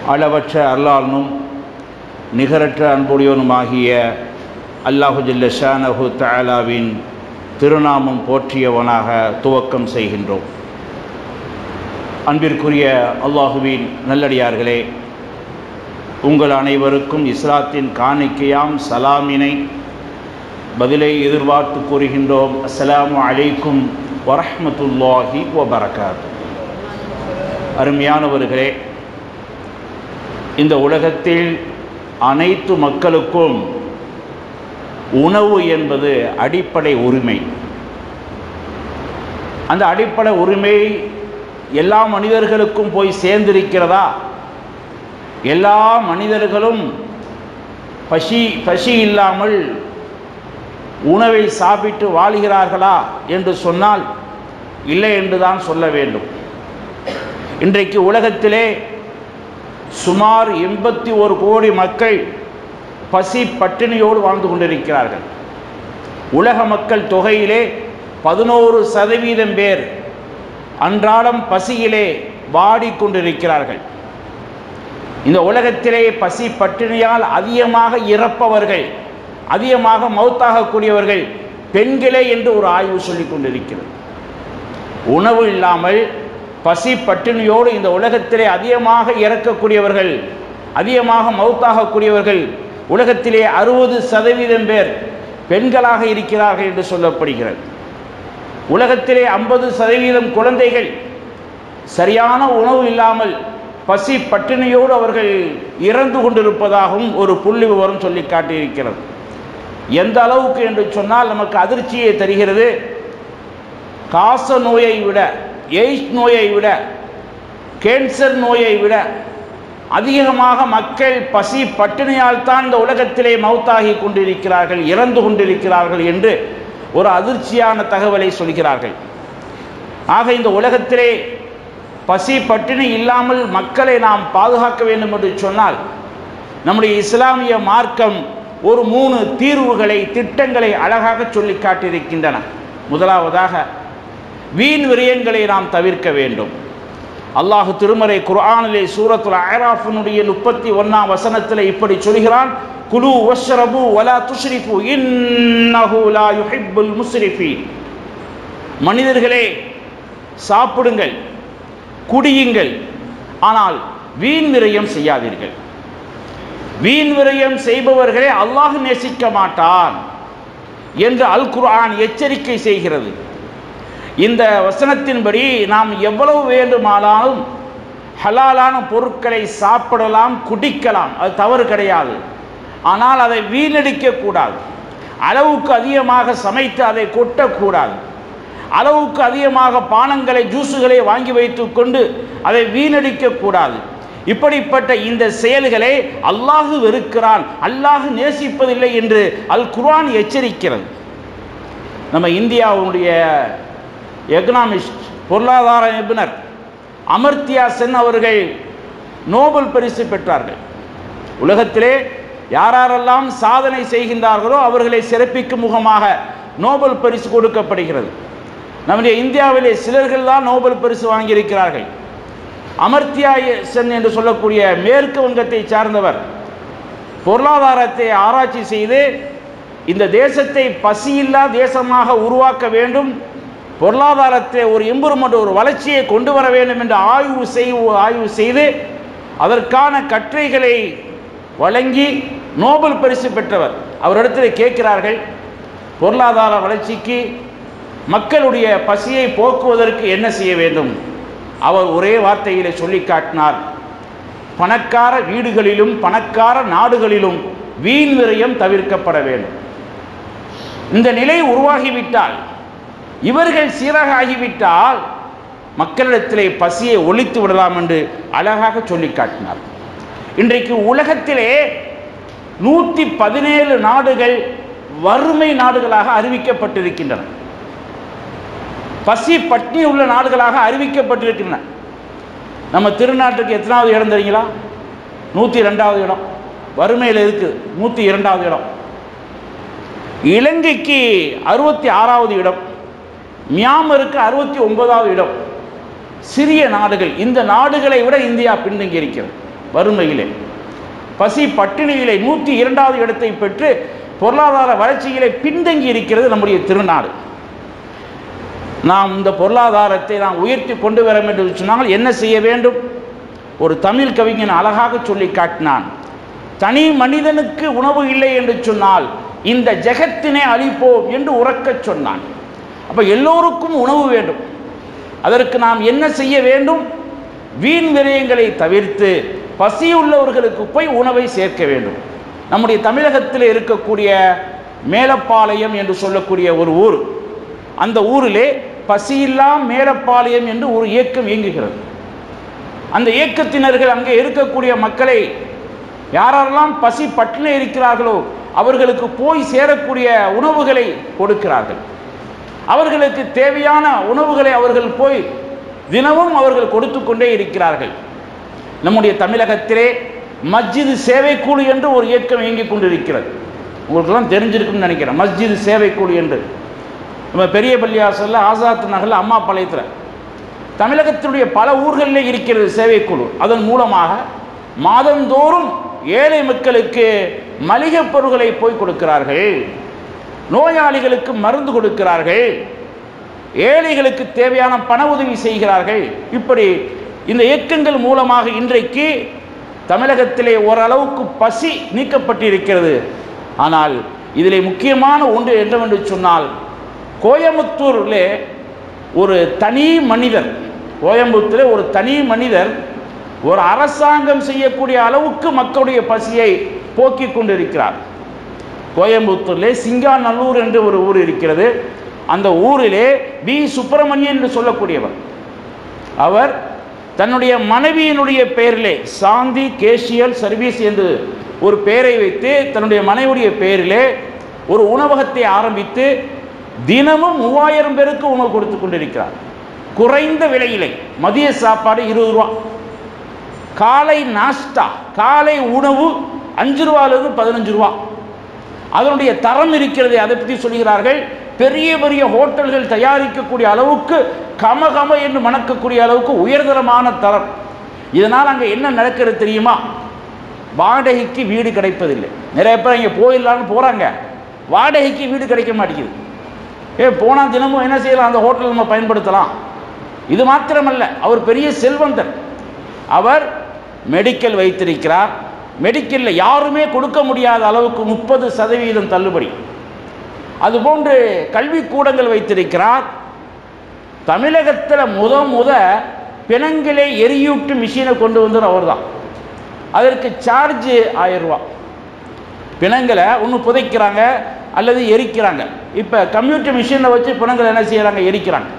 அளவற்ற அருளாளனும் நிகரற்ற அன்புடையவனுமாகிய அல்லாஹு ஜல்லஷானஹு தஆலாவின் திருநாமம் போற்றியவனாக துவக்கம் செய்கின்றோம் அன்பிற்குரிய அல்லாஹுவின் நல்லடியார்களே உங்கள் அனைவருக்கும் இஸ்லாத்தின் காணிக்கையாம் சலாமினை பதிலை எதிர்பார்த்து கூறுகின்றோம் அஸ்ஸலாமு அலைக்கும் வரஹ்மத்துல்லாஹி வபரகாத் அருமையானவர்களே இந்த உலகத்தில் அனைத்து மக்களுக்கும் உணவு என்பது அடிப்படை உரிமை அந்த அடிப்படை உரிமை எல்லா மனிதர்களுக்கும் போய் சேர்ந்திருக்கிறதா எல்லா மனிதர்களும் பசி பசி இல்லாமல் உணவை சாப்பிட்டு வாழுகிறார்களா என்று சொன்னால் இல்லை என்று தான் சொல்ல வேண்டும் இன்றைக்கு உலகத்திலே சுமார் எண்பத்தி ஒரு கோடி மக்கள் பசி பட்டினியோடு வாழ்ந்து கொண்டிருக்கிறார்கள் உலக மக்கள் தொகையிலே பதினோரு சதவீதம் பேர் அன்றாடம் பசியிலே வாடிக்கொண்டிருக்கிறார்கள் இந்த உலகத்திலே பசி பட்டினியால் அதிகமாக இறப்பவர்கள் அதிகமாக மௌத்தாகக்கூடியவர்கள் பெண்களே என்று ஒரு ஆய்வு சொல்லிக் கொண்டிருக்கிறது உணவு இல்லாமல் பசி பட்டினியோடு இந்த உலகத்திலே அதிகமாக இறக்கக்கூடியவர்கள் அதிகமாக மௌத்தாகக்கூடியவர்கள் உலகத்திலே அறுபது சதவீதம் பேர் பெண்களாக இருக்கிறார்கள் என்று சொல்லப்படுகிறது உலகத்திலே ஐம்பது சதவீதம் குழந்தைகள் சரியான உணவு இல்லாமல் பசி பட்டினியோடு அவர்கள் இறந்து கொண்டிருப்பதாகவும் ஒரு புள்ளி விவரம் சொல்லி காட்டியிருக்கிறது எந்த அளவுக்கு என்று சொன்னால் நமக்கு அதிர்ச்சியை தருகிறது காச நோயை விட எய்ட்ஸ் நோயை விட கேன்சர் நோயை விட அதிகமாக மக்கள் பசி பட்டினியால் தான் இந்த உலகத்திலே மௌத்தாகி கொண்டிருக்கிறார்கள் இறந்து கொண்டிருக்கிறார்கள் என்று ஒரு அதிர்ச்சியான தகவலை சொல்கிறார்கள் ஆக இந்த உலகத்திலே பசி பட்டினி இல்லாமல் மக்களை நாம் பாதுகாக்க வேண்டும் என்று சொன்னால் நம்முடைய இஸ்லாமிய மார்க்கம் ஒரு மூணு தீர்வுகளை திட்டங்களை அழகாக சொல்லி காட்டியிருக்கின்றன முதலாவதாக வீண் விரயங்களை நாம் தவிர்க்க வேண்டும் அல்லாஹு திருமறை குர்ஆனிலே சூரத்துல் அராஃபினுடைய முப்பத்தி ஒன்னாம் வசனத்தில் இப்படி சொல்கிறான் குலு வஷ்ரபு வலா துஷ்ரிஃபு இன்னஹு லா யுஹிப்புல் முஸ்ரிஃபீன் மனிதர்களே சாப்பிடுங்கள் குடியுங்கள் ஆனால் வீண் விரயம் செய்யாதீர்கள் வீண் விரயம் செய்பவர்களே அல்லாஹ் நேசிக்க மாட்டான் என்று அல் குர்ஆன் எச்சரிக்கை செய்கிறது இந்த வசனத்தின்படி நாம் எவ்வளவு வேண்டுமானாலும் ஹலாலான பொருட்களை சாப்பிடலாம் குடிக்கலாம் அது தவறு கிடையாது ஆனால் அதை வீணடிக்க கூடாது அளவுக்கு அதிகமாக சமைத்து அதை கொட்டக்கூடாது அளவுக்கு அதிகமாக பானங்களை ஜூஸுகளை வாங்கி வைத்து கொண்டு அதை வீணடிக்க கூடாது இப்படிப்பட்ட இந்த செயல்களை அல்லாஹு வெறுக்கிறான் அல்லாஹு நேசிப்பதில்லை என்று அல் குர்ஆன் எச்சரிக்கிறது நம்ம இந்தியாவுடைய எக்கனாமிஸ்ட் பொருளாதார நிபுணர் அமர்த்தியா சென் அவர்கள் நோபல் பரிசு பெற்றார்கள் உலகத்திலே யாரெல்லாம் சாதனை செய்கின்றார்களோ அவர்களை சிறப்பிக்கும் முகமாக நோபல் பரிசு கொடுக்கப்படுகிறது நம்முடைய இந்தியாவிலே சிலர்கள் தான் நோபல் பரிசு வாங்கியிருக்கிறார்கள் அமர்த்தியா சென் என்று சொல்லக்கூடிய மேற்கு வங்கத்தை சார்ந்தவர் பொருளாதாரத்தை ஆராய்ச்சி செய்து இந்த தேசத்தை பசியில்லா தேசமாக உருவாக்க வேண்டும் பொருளாதாரத்தை ஒரு இம்ப்ரூவ்மெண்ட் ஒரு வளர்ச்சியை கொண்டு வர வேண்டும் என்று ஆய்வு செய் ஆய்வு செய்து அதற்கான கட்டுரைகளை வழங்கி நோபல் பரிசு பெற்றவர் அவரிடத்தில் கேட்கிறார்கள் பொருளாதார வளர்ச்சிக்கு மக்களுடைய பசியை போக்குவதற்கு என்ன செய்ய வேண்டும் அவர் ஒரே வார்த்தையிலே சொல்லி காட்டினார் பணக்கார வீடுகளிலும் பணக்கார நாடுகளிலும் வீண் விரயம் தவிர்க்கப்பட வேண்டும் இந்த நிலை உருவாகிவிட்டால் இவர்கள் சீராக ஆகிவிட்டால் மக்களிடத்திலே பசியை ஒழித்து விடலாம் என்று அழகாக சொல்லி காட்டினார் இன்றைக்கு உலகத்திலே நூற்றி பதினேழு நாடுகள் வறுமை நாடுகளாக அறிவிக்கப்பட்டிருக்கின்றன பசி பட்டினி உள்ள நாடுகளாக அறிவிக்கப்பட்டிருக்கின்றன நம்ம திருநாட்டுக்கு எத்தனாவது இடம் தெரியுங்களா நூற்றி ரெண்டாவது இடம் வறுமையில் இருக்குது நூற்றி இரண்டாவது இடம் இலங்கைக்கு அறுபத்தி ஆறாவது இடம் மியான்மருக்கு அறுபத்தி ஒன்பதாவது இடம் சிறிய நாடுகள் இந்த நாடுகளை விட இந்தியா பின்தங்கி இருக்கிறது வறுமையிலே பசி பட்டினியிலே நூற்றி இரண்டாவது இடத்தை பெற்று பொருளாதார வளர்ச்சியிலே பின்தங்கி இருக்கிறது நம்முடைய திருநாடு நாம் இந்த பொருளாதாரத்தை நாம் உயர்த்தி கொண்டு வர வேண்டும் என்று சொன்னால் என்ன செய்ய வேண்டும் ஒரு தமிழ் கவிஞன் அழகாக சொல்லி காட்டினான் தனி மனிதனுக்கு உணவு இல்லை என்று சொன்னால் இந்த ஜெகத்தினை அழிப்போம் என்று உறக்கச் சொன்னான் அப்ப எல்லோருக்கும் உணவு வேண்டும் அதற்கு நாம் என்ன செய்ய வேண்டும் வீண் விரயங்களை தவிர்த்து பசியுள்ளவர்களுக்கு போய் உணவை சேர்க்க வேண்டும் நம்முடைய தமிழகத்தில் இருக்கக்கூடிய மேலப்பாளையம் என்று சொல்லக்கூடிய ஒரு ஊர் அந்த ஊரிலே பசியில்லா மேலப்பாளையம் என்று ஒரு இயக்கம் இயங்குகிறது அந்த இயக்கத்தினர்கள் அங்கே இருக்கக்கூடிய மக்களை யாரெல்லாம் பசி பட்டினி இருக்கிறார்களோ அவர்களுக்கு போய் சேரக்கூடிய உணவுகளை கொடுக்கிறார்கள் அவர்களுக்கு தேவையான உணவுகளை அவர்கள் போய் தினமும் அவர்கள் கொடுத்து கொண்டே இருக்கிறார்கள் நம்முடைய தமிழகத்திலே மஸ்ஜிது சேவைக்குழு என்று ஒரு இயக்கம் இயங்கிக் கொண்டிருக்கிறது உங்களுக்கெல்லாம் தெரிஞ்சிருக்கும்னு நினைக்கிறேன் மஸ்ஜிது சேவைக்குழு என்று நம்ம பெரிய பள்ளியாசலில் ஆசாத் நகரில் அம்மா பாளையத்தில் தமிழகத்தினுடைய பல ஊர்களில் இருக்கிறது சேவைக்குழு அதன் மூலமாக மாதந்தோறும் ஏழை மக்களுக்கு மளிகைப் பொருட்களை போய் கொடுக்கிறார்கள் நோயாளிகளுக்கு மருந்து கொடுக்கிறார்கள் ஏழைகளுக்கு தேவையான பண உதவி செய்கிறார்கள் இப்படி இந்த இயக்கங்கள் மூலமாக இன்றைக்கு தமிழகத்திலே ஓரளவுக்கு பசி நீக்கப்பட்டிருக்கிறது ஆனால் இதிலே முக்கியமான ஒன்று என்னவென்று சொன்னால் கோயம்புத்தூரிலே ஒரு தனி மனிதர் கோயம்புத்தூரில் ஒரு தனி மனிதர் ஒரு அரசாங்கம் செய்யக்கூடிய அளவுக்கு மக்களுடைய பசியை போக்கிக் கொண்டிருக்கிறார் கோயம்புத்தூரிலே சிங்காநல்லூர் என்று ஒரு ஊர் இருக்கிறது அந்த ஊரிலே வி சுப்பிரமணியன் என்று சொல்லக்கூடியவர் அவர் தன்னுடைய மனைவியினுடைய பெயரிலே சாந்தி கேஷியல் சர்வீஸ் என்று ஒரு பெயரை வைத்து தன்னுடைய மனைவியுடைய பெயரிலே ஒரு உணவகத்தை ஆரம்பித்து தினமும் மூவாயிரம் பேருக்கு உணவு கொடுத்து கொண்டிருக்கிறார் குறைந்த விலையிலே மதிய சாப்பாடு இருபது ரூபா காலை நாஸ்டா காலை உணவு அஞ்சு ரூபாயிலிருந்து பதினஞ்சு ரூபா அதனுடைய தரம் இருக்கிறது அதை பற்றி சொல்கிறார்கள் பெரிய பெரிய ஹோட்டல்கள் தயாரிக்கக்கூடிய அளவுக்கு கமகம என்று மணக்கக்கூடிய அளவுக்கு உயர்தரமான தரம் இதனால் அங்கே என்ன நடக்கிறது தெரியுமா வாடகைக்கு வீடு கிடைப்பதில்லை நிறைய பேர் இங்கே போயிடலான்னு போகிறாங்க வாடகைக்கு வீடு கிடைக்க மாட்டேங்குது ஏ போனால் தினமும் என்ன செய்யலாம் அந்த ஹோட்டல் நம்ம பயன்படுத்தலாம் இது மாத்திரமல்ல அவர் பெரிய செல்வந்தர் அவர் மெடிக்கல் வைத்திருக்கிறார் மெடிக்கலில் யாருமே கொடுக்க முடியாத அளவுக்கு முப்பது சதவீதம் தள்ளுபடி அதுபோன்று கல்விக்கூடங்கள் வைத்திருக்கிறார் தமிழகத்தில் முத முத பிணங்கிலே எரியூட்டு மிஷினை கொண்டு வந்தது அவர் தான் அதற்கு சார்ஜ் ஆயிரம் ரூபா பிணங்களை ஒன்று புதைக்கிறாங்க அல்லது எரிக்கிறாங்க இப்போ கம்ப்யூட்டர் மிஷினை வச்சு பிணங்களை என்ன செய்கிறாங்க எரிக்கிறாங்க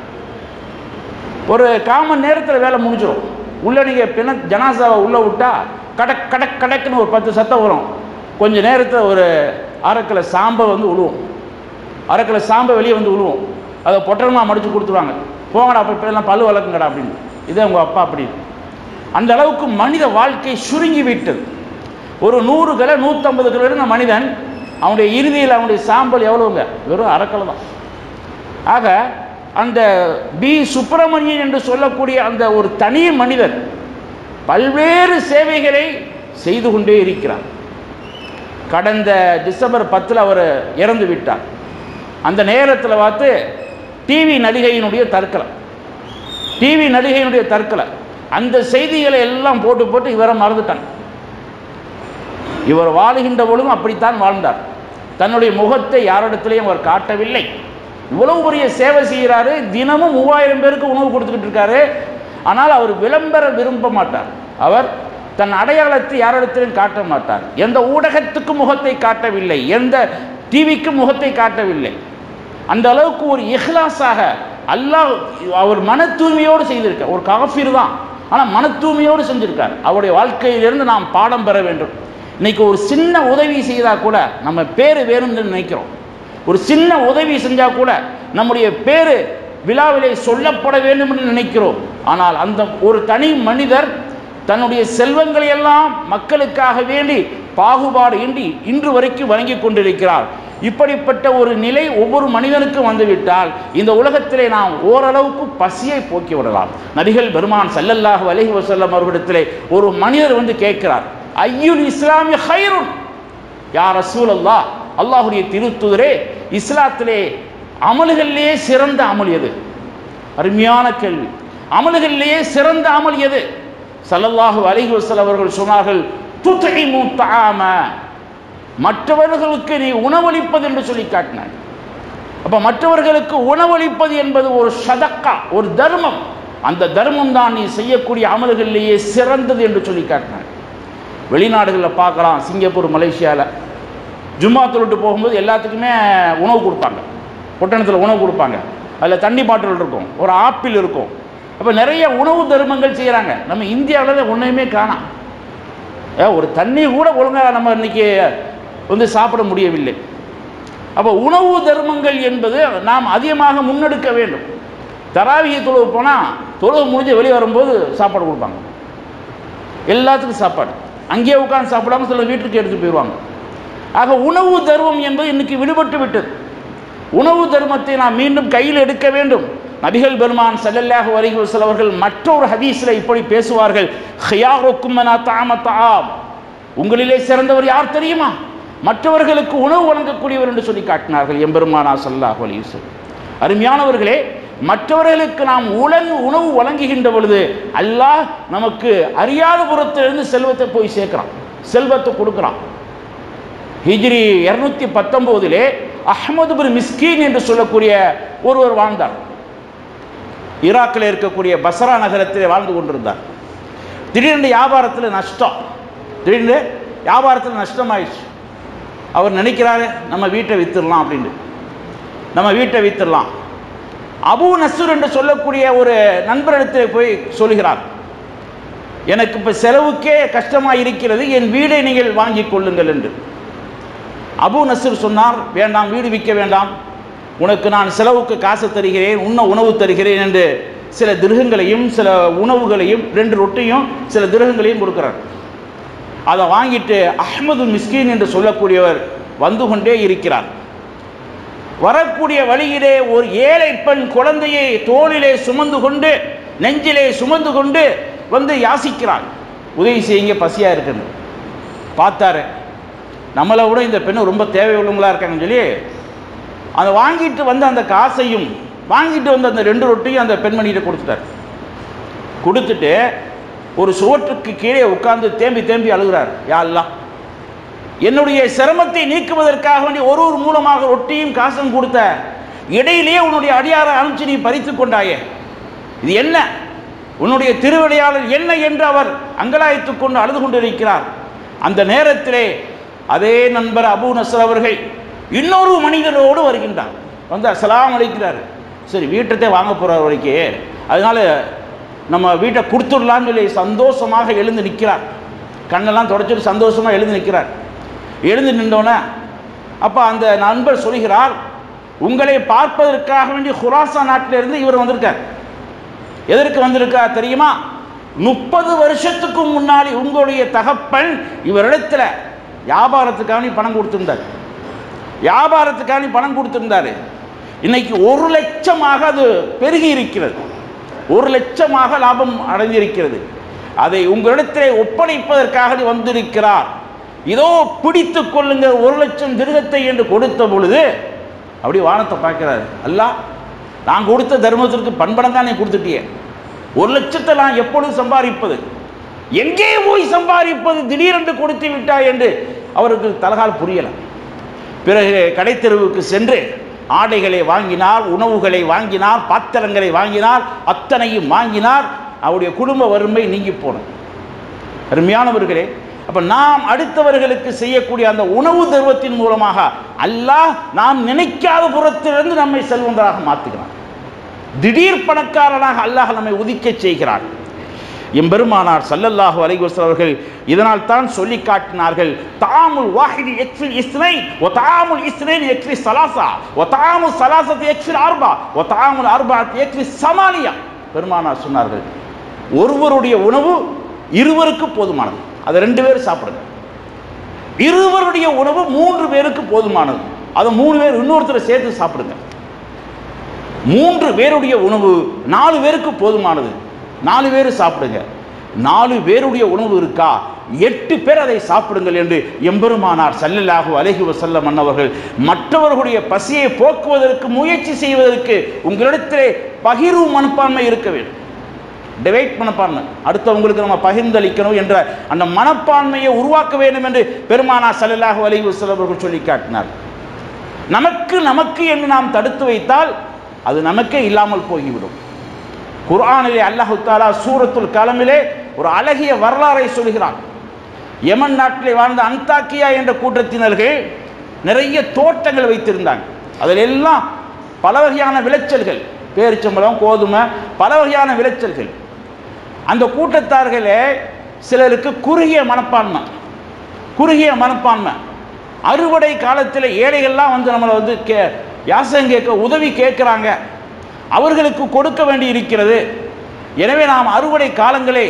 ஒரு காமன் நேரத்தில் வேலை முடிஞ்சிடும் உள்ளே நீங்கள் பிண ஜனாசாவை உள்ளே விட்டா கடக் கடக் கடக்குன்னு ஒரு பத்து சத்தம் வரும் கொஞ்ச நேரத்தில் ஒரு அரைக்கில் சாம்பை வந்து உழுவும் அரைக்கில் சாம்பை வெளியே வந்து உழுவும் அதை பொட்டரமாக மடித்து கொடுத்துருவாங்க போங்கடா அப்போ எல்லாம் பல்லு வளர்க்குங்கடா அப்படின்னு இதே உங்கள் அப்பா அப்படின்னு அந்த அளவுக்கு மனித வாழ்க்கை சுருங்கி விட்டது ஒரு நூறு கிலோ நூற்றம்பது கிலோ இருந்த மனிதன் அவனுடைய இறுதியில் அவனுடைய சாம்பல் எவ்வளவுங்க வெறும் அரைக்கலை தான் ஆக அந்த பி சுப்பிரமணியன் என்று சொல்லக்கூடிய அந்த ஒரு தனி மனிதர் பல்வேறு சேவைகளை செய்து கொண்டே இருக்கிறார் கடந்த டிசம்பர் பத்தில் அவர் இறந்து விட்டார் அந்த நேரத்தில் பார்த்து டிவி நடிகையினுடைய தற்கொலை டிவி நடிகையினுடைய தற்கொலை அந்த செய்திகளை எல்லாம் போட்டு போட்டு இவரை மறந்துட்டாங்க இவர் வாழுகின்ற பொழுதும் அப்படித்தான் வாழ்ந்தார் தன்னுடைய முகத்தை யாரிடத்திலையும் அவர் காட்டவில்லை இவ்வளவு பெரிய சேவை செய்கிறாரு தினமும் மூவாயிரம் பேருக்கு உணவு கொடுத்துக்கிட்டு இருக்காரு ஆனால் அவர் விளம்பர விரும்ப மாட்டார் அவர் தன் அடையாளத்தை யாரிடத்திலும் காட்ட மாட்டார் எந்த ஊடகத்துக்கும் முகத்தை காட்டவில்லை எந்த டிவிக்கும் முகத்தை காட்டவில்லை அந்த அளவுக்கு ஒரு இஹ்லாஸாக அல்லாஹ் அவர் மன தூய்மையோடு செய்திருக்கார் ஒரு காஃபிர் தான் ஆனால் மன தூய்மையோடு செஞ்சிருக்கார் அவருடைய வாழ்க்கையிலிருந்து நாம் பாடம் பெற வேண்டும் இன்னைக்கு ஒரு சின்ன உதவி செய்தால் கூட நம்ம பேர் வேணும்னு நினைக்கிறோம் ஒரு சின்ன உதவி செஞ்சால் கூட நம்முடைய பேர் விழாவிலே சொல்லப்பட வேண்டும் என்று நினைக்கிறோம் ஆனால் அந்த ஒரு தனி மனிதர் தன்னுடைய செல்வங்களை எல்லாம் மக்களுக்காக வேண்டி பாகுபாடு இன்றி இன்று வரைக்கும் வழங்கி கொண்டிருக்கிறார் இப்படிப்பட்ட ஒரு நிலை ஒவ்வொரு மனிதனுக்கும் வந்துவிட்டால் இந்த உலகத்திலே நாம் ஓரளவுக்கு பசியை போக்கி விடலாம் நபிகள் பெருமான் ஸல்லல்லாஹு அலைஹி வஸல்லம் அவர்களிடத்திலே ஒரு மனிதர் வந்து கேட்கிறார் ஐயுல் இஸ்லாமி ஹைருன் யா ரசூலல்லாஹ் அல்லாஹ்வுடைய திருத்துதரே இஸ்லாத்திலே அமல்களிலேயே சிறந்த அமல் எது அருமையான கேள்வி அமல்களிலேயே சிறந்த அமல் எது ஸல்லல்லாஹு அலைஹி வஸல்லம் அவர்கள் சொன்னார்கள் துத்இமு தஆம மற்றவர்களுக்கு நீ உணவளிப்பது என்று சொல்லி காட்டினார் அப்ப மற்றவர்களுக்கு உணவளிப்பது என்பது ஒரு சதக்கா ஒரு தர்மம் அந்த தர்மம் தான் நீ செய்யக்கூடிய அமல்களிலேயே சிறந்தது என்று சொல்லி காட்டினார் வெளிநாடுகளில் பார்க்கலாம் சிங்கப்பூர் மலேசியாவில் ஜும்மா தொழுட்டு போகும்போது எல்லாத்துக்குமே உணவு கொடுப்பாங்க பொட்டணத்தில் உணவு கொடுப்பாங்க அதில் தண்ணி பாட்டில் இருக்கும் ஒரு ஆப்பிள் இருக்கும் அப்போ நிறைய உணவு தர்மங்கள் செய்கிறாங்க நம்ம இந்தியாவில் ஒன்றையுமே காணாம் ஏ, ஒரு தண்ணி கூட ஒழுங்காக நம்ம இன்னைக்கு வந்து சாப்பிட முடியவில்லை அப்போ உணவு தர்மங்கள் என்பது நாம் அதிகமாக முன்னெடுக்க வேண்டும் தராவிய தொழுவு போனால் தொழுவு முடிஞ்சு வெளியே வரும்போது சாப்பாடு கொடுப்பாங்க எல்லாத்துக்கும் சாப்பாடு அங்கேயே உட்கார்ந்து சாப்பிடாம சில வீட்டுக்கு எடுத்து போயிடுவாங்க ஆக உணவு தர்மம் என்பது இன்னைக்கு விடுபட்டு விட்டது உணவு தர்மத்தை நாம் மீண்டும் கையில் எடுக்க வேண்டும் நபிகள் பெருமான் ஸல்லல்லாஹு அலைஹி வஸல்லம் அவர்கள் மற்றொரு ஹதீஸில் இப்படி பேசுவார்கள் ஹியாருக்கும் மனா தாம தாம் உங்களிலே சிறந்தவர் யார் தெரியுமா மற்றவர்களுக்கு உணவு வழங்கக்கூடியவர் என்று சொல்லி காட்டினார்கள் எம்பெருமானா ஸல்லல்லாஹு அலைஹி வஸல்லம் அருமையானவர்களே மற்றவர்களுக்கு நாம் உலன் உணவு வழங்குகின்ற பொழுது அல்லாஹ் நமக்கு அறியாத புறத்திலிருந்து செல்வத்தை போய் சேர்க்கிறான் செல்வத்தை கொடுக்குறான் ஹிஜ்ரி இருநூத்தி பத்தொம்போதிலே அஹ்மது பின் மிஸ்கீன் என்று சொல்லக்கூடிய ஒருவர் வாழ்ந்தார் ஈராக்கில் இருக்கக்கூடிய பஸ்ரா நகரத்திலே வாழ்ந்து கொண்டிருந்தார் திடீரென்று வியாபாரத்தில் நஷ்டம் திடீர்னு வியாபாரத்தில் நஷ்டமாயிடுச்சு அவர் நினைக்கிறாரு நம்ம வீட்டை வித்துடலாம் அப்படின்னு நம்ம வீட்டை வித்துடலாம் அபு நசூர் என்று சொல்லக்கூடிய ஒரு நண்பரிடத்தில் போய் சொல்கிறார் எனக்கு இப்போ செலவுக்கே கஷ்டமாக இருக்கிறது என் வீடை நீங்கள் வாங்கிக் கொள்ளுங்கள் என்று அபு நசீர் சொன்னார் வேண்டாம் வீடு விற்க வேண்டாம் உனக்கு நான் செலவுக்கு காசு தருகிறேன் உண்ண உணவு தருகிறேன் என்று சில திருகங்களையும் சில உணவுகளையும் ரெண்டு ரொட்டியும் சில திருகங்களையும் கொடுக்கிறார் அதை வாங்கிட்டு அஹ்மது மிஸ்கின் என்று சொல்லக்கூடியவர் வந்து கொண்டே இருக்கிறார் வரக்கூடிய வழியிலே ஒரு ஏழை பெண் குழந்தையை தோளிலே சுமந்து கொண்டு நெஞ்சிலே சுமந்து கொண்டு வந்து யாசிக்கிறாள் உதவி செய்யுங்க பசியா இருக்குன்னு பார்த்தாரு நம்மளை விட இந்த பெண்ணு ரொம்ப தேவையுள்ளவங்களா இருக்காங்கன்னு சொல்லி அதை வாங்கிட்டு வந்து அந்த காசையும் வாங்கிட்டு வந்து அந்த ரெண்டு ரொட்டியும் அந்த பெண்மணிகிட்ட கொடுத்துட்டார் கொடுத்துட்டு ஒரு சுவற்றுக்கு கீழே உட்கார்ந்து தேம்பி தேம்பி அழுகிறார் யாரெல்லாம் என்னுடைய சிரமத்தை நீக்குவதற்காக வேண்டி ஒரு ஒரு மூலமாக ரொட்டியும் காசும் கொடுத்த இடையிலேயே உன்னுடைய அடியாரை அனுப்பிச்சு நீ பறித்து கொண்டாயே இது என்ன உன்னுடைய திருவிளையாளர் என்ன என்று அவர் அங்கலாய்த்துக் கொண்டு அழுது கொண்டிருக்கிறார் அந்த நேரத்திலே அதே நண்பர் அபூ நசர் அவர்கள் இன்னொரு மனிதரோடு வருகின்றார் வந்து அஸ்ஸலாமு அழைக்கிறார் சரி வீட்டத்தை வாங்க போகிறார் வரைக்கும் அதனால நம்ம வீட்டை கொடுத்துடலாம்னு சொல்லி சந்தோஷமாக எழுந்து நிற்கிறார் கண்ணெல்லாம் தொடச்சிட்டு சந்தோஷமாக எழுந்து நிற்கிறார் எழுந்து நின்றோன்னே அப்போ அந்த நண்பர் சொல்கிறார் உங்களை பார்ப்பதற்காக வேண்டி ஹுராசா நாட்டிலிருந்து இவர் வந்திருக்கார் எதற்கு வந்திருக்கா தெரியுமா முப்பது வருஷத்துக்கு முன்னாடி உங்களுடைய தகப்பன் இவரிடத்துல வியாபாரத்துக்காக பணம் கொடுத்திருந்தார் வியாபாரத்துக்காக பணம் கொடுத்திருந்தாரு இன்னைக்கு ஒரு லட்சமாக அது பெருகி இருக்கிறது ஒரு லட்சமாக லாபம் அடைந்திருக்கிறது அதை உங்களிடத்திலே ஒப்படைப்பதற்காக வந்திருக்கிறார் இதோ பிடித்து கொள்ளுங்க ஒரு லட்சம் திருகத்தை என்று கொடுத்த பொழுது அப்படி வானத்தை பார்க்கிறாரு அல்லாஹ் நான் கொடுத்த தர்மத்திற்கு பண்படம் தான் நீ கொடுத்துட்டியே ஒரு லட்சத்தை நான் எப்பொழுது சம்பாதிப்பது எங்கே போய் சம்பாதிப்பது திடீரென்று கொடுத்து விட்டாய் என்று அவருக்கு தலகால் புரியலை பிறகு கடைத்தெருவுக்கு சென்று ஆடைகளை வாங்கினார் உணவுகளை வாங்கினார் பாத்திரங்களை வாங்கினார் அத்தனையும் வாங்கினார் அவருடைய குடும்ப வறுமை நீங்கி போனது அருமையானவர்களே அப்ப நாம் அடுத்தவர்களுக்கு செய்யக்கூடிய அந்த உணவு தர்மத்தின் மூலமாக அல்லாஹ் நாம் நினைக்காத புறத்திலிருந்து நம்மை செல்வந்தராக மாற்றுகிறான் திடீர் பணக்காரனாக அல்லாஹ் நம்மை உதிக்கச் செய்கிறான் எம்பெருமானார் சல்லல்லாஹு அலைஹி வஸல்லம் அவர்கள் இதனால் தான் சொல்லி காட்டினார்கள் தாமுல் வாஹிதி யக்ஃபில் இஸ்னை வ தாமுல் இஸ்னைன் யக்ஃபி சலாசா வ தாமுல் சலாசத்து யக்ஃபில் அர்பா வ தாமுல் அர்பாத் யக்ஃபி சமானியா பெருமானார் சொன்னார்கள் ஒருவருடைய உணவு இருவருக்கு போதுமானது அதை ரெண்டு பேரும் சாப்பிடுங்க இருவருடைய உணவு மூன்று பேருக்கு போதுமானது அதை மூணு பேர் இன்னொருத்தரை சேர்த்து சாப்பிடுங்க மூன்று பேருடைய உணவு நாலு பேருக்கு போதுமானது நாலு பேர் சாப்பிடுங்க நாலு பேருடைய உணவு இருக்கா எட்டு பேர் அதை சாப்பிடுங்கள் என்று எம்பெருமானார் சல்லல்லாஹு அலைஹி வஸல்லம் அன்னவர்கள் மற்றவர்களுடைய பசியை போக்குவதற்கு முயற்சி செய்வதற்கு உங்களிடத்திலே பகிர்வு மனப்பான்மை இருக்க வேண்டும் டிவைட் மனப்பான்மை அடுத்தவங்களுக்கு நம்ம பகிர்ந்தளிக்கணும் என்ற அந்த மனப்பான்மையை உருவாக்க வேண்டும் என்று பெருமானார் சல்லல்லாஹு அலைஹி வஸல்லம் அவர்கள் சொல்லி காட்டினார் நமக்கு நமக்கு என்று நாம் தடுத்து வைத்தால் அது நமக்கே இல்லாமல் போய்விடும் குர்ஆனிலே அல்லாஹு தாலா சூரத்துல் கலமிலே ஒரு அழகிய வரலாறை சொல்கிறான் யமன் நாட்டிலே வாழ்ந்த அந்தாக்கியா என்ற கூட்டத்தினர்கள் நிறைய தோட்டங்கள் வைத்திருந்தாங்க அதில் எல்லாம் பல வகையான விளைச்சல்கள் பேரிச்சம்பழம் கோதுமை பல வகையான விளைச்சல்கள் அந்த கூட்டத்தார்களே சிலருக்கு குறுகிய மனப்பான்மை குறுகிய மனப்பான்மை அறுவடை காலத்தில் ஏழைகள்லாம் வந்து நம்மளை வந்து கே யாசகம் கேட்க உதவி கேட்குறாங்க அவர்களுக்கு கொடுக்க வேண்டி இருக்கிறது எனவே நாம் அறுவடை காலங்களே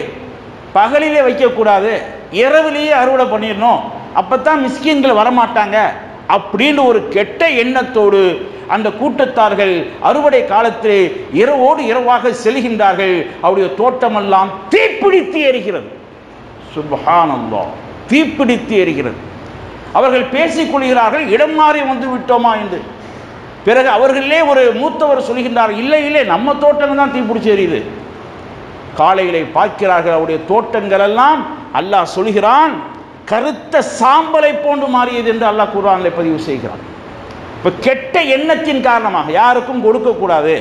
பகலிலே வைக்கக்கூடாது இரவிலேயே அறுவடை பண்ணிடணும் அப்பதான் மிஸ்கின்கள் வரமாட்டாங்க அப்படின்னு ஒரு கெட்ட எண்ணத்தோடு அந்த கூட்டத்தார்கள் அறுவடை காலத்திலே இரவோடு இரவாக செல்கின்றார்கள் அவருடைய தோட்டமெல்லாம் தீப்பிடித்து எரிகிறது சுபஹானல்லாஹ் தீப்பிடித்து எரிகிறது அவர்கள் பேசிக் கொள்கிறார்கள் இடம் மாறி வந்து விட்டோமா என்று பிறகு அவர்களே ஒரு மூத்தவர் சொல்கின்றார் இல்லை இல்லை நம்ம தோட்டங்கள் தான் தீப்பிடிச்சு எரியுது காலையிலே பார்க்கிறார்கள் அவருடைய தோட்டங்கள் எல்லாம் அல்லாஹ் சொல்கிறான் கருத்த சாம்பலை போன்று மாறியது என்று அல்லாஹ் குர்ஆனிலே பதிவு செய்கிறான் இப்போ கெட்ட எண்ணத்தின் காரணமாக யாருக்கும் கொடுக்கக்கூடாது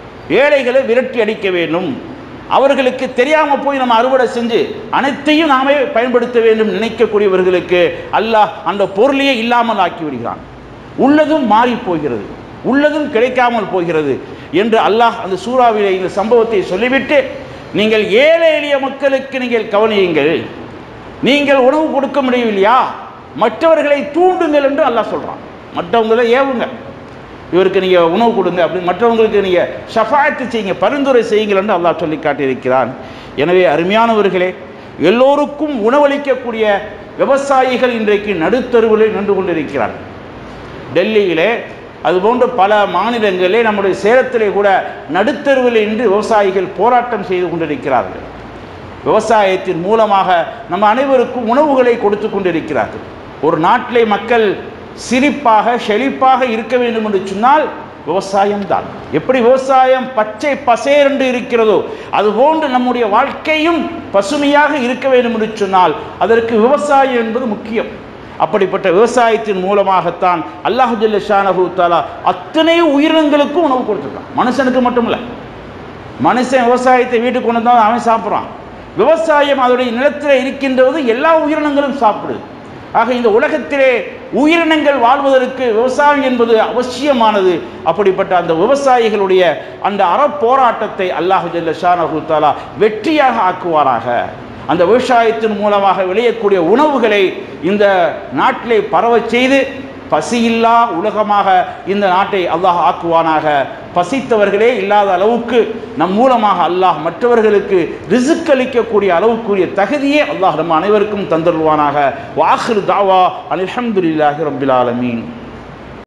ஏழைகளை விரட்டி அடிக்க வேண்டும் அவர்களுக்கு தெரியாமல் போய் நம்ம அறுவடை செஞ்சு அனைத்தையும் நாமே பயன்படுத்த வேண்டும் நினைக்கக்கூடியவர்களுக்கு அல்லாஹ் அந்த பொருளையே இல்லாமல் ஆக்கி விடுகிறான் உள்ளதும் மாறி போகிறது உள்ளதும் கிடைக்காமல் போகிறது என்று அல்லாஹ் அந்த சூறாவிலே இந்த சம்பவத்தை சொல்லிவிட்டு நீங்கள் ஏழை எளிய மக்களுக்கு நீங்கள் கவனியுங்கள் நீங்கள் உணவு கொடுக்க முடியவில்லையா மற்றவர்களை தூண்டுங்கள் என்று அல்லாஹ் சொல்றான் மற்றவங்களை ஏவுங்க இவருக்கு நீங்கள் உணவு கொடுங்க அப்படி மற்றவங்களுக்கு நீங்கள் ஷஃபாயத்து செய்யுங்க பரிந்துரை செய்யுங்கள் என்று அல்லாஹ் சொல்லி காட்டியிருக்கிறான் எனவே அருமையானவர்களே எல்லோருக்கும் உணவளிக்கக்கூடிய விவசாயிகள் இன்றைக்கு நடுத்தருவில் நின்று கொண்டிருக்கிறார்கள் டெல்லியிலே அதுபோன்று பல மாநிலங்களிலே நம்முடைய சேலத்திலே கூட நடுத்தருவில் இன்று விவசாயிகள் போராட்டம் செய்து கொண்டிருக்கிறார்கள் விவசாயத்தின் மூலமாக நம்ம அனைவருக்கும் உணவுகளை கொடுத்து கொண்டிருக்கிறார்கள் ஒரு நாட்டிலே மக்கள் சிரிப்பாக செழிப்பாக இருக்க வேண்டும் என்று சொன்னால் விவசாயம் தான் எப்படி விவசாயம் பச்சை பசேர் என்று இருக்கிறதோ அதுபோன்று நம்முடைய வாழ்க்கையும் பசுமையாக இருக்க வேண்டும் என்று சொன்னால் அதற்கு விவசாயம் என்பது முக்கியம் அப்படிப்பட்ட விவசாயத்தின் மூலமாகத்தான் அல்லாஹு ஜல்லஷானஹு தாலா அத்தனை உயிரினங்களுக்கும் உணவு கொடுத்துருக்கான் மனுஷனுக்கு மட்டும் இல்லை மனுஷன் விவசாயத்தை வீட்டுக்கு கொண்டு வந்தால் அவன் சாப்பிட்றான் விவசாயம் அதனுடைய நிலத்தில் இருக்கின்றது எல்லா உயிரினங்களும் சாப்பிடுது ஆக இந்த உலகத்திலே உயிரினங்கள் வாழ்வதற்கு விவசாயம் என்பது அவசியமானது அப்படிப்பட்ட அந்த விவசாயிகளுடைய அந்த அறப்போராட்டத்தை அல்லாஹு ஜல்ல ஷானஹு தாலா வெற்றியாக ஆக்குவாராக அந்த விவசாயத்தின் மூலமாக விளையக்கூடிய உணவுகளை இந்த நாட்டிலே பரவச் செய்து பசியில்லா உலகமாக இந்த நாட்டை அல்லாஹ் ஆக்குவானாக பசித்தவர்களே இல்லாத அளவுக்கு நம் மூலமாக அல்லாஹ் மற்றவர்களுக்கு ரிசுக் அளிக்கக்கூடிய அளவுக்குரிய தகுதியே அல்லாஹ் நம்ம அனைவருக்கும் தந்தருவானாக வாஹிர் தாவா அல்ஹம்துலில்லாஹி ரப்பில் ஆலமீன்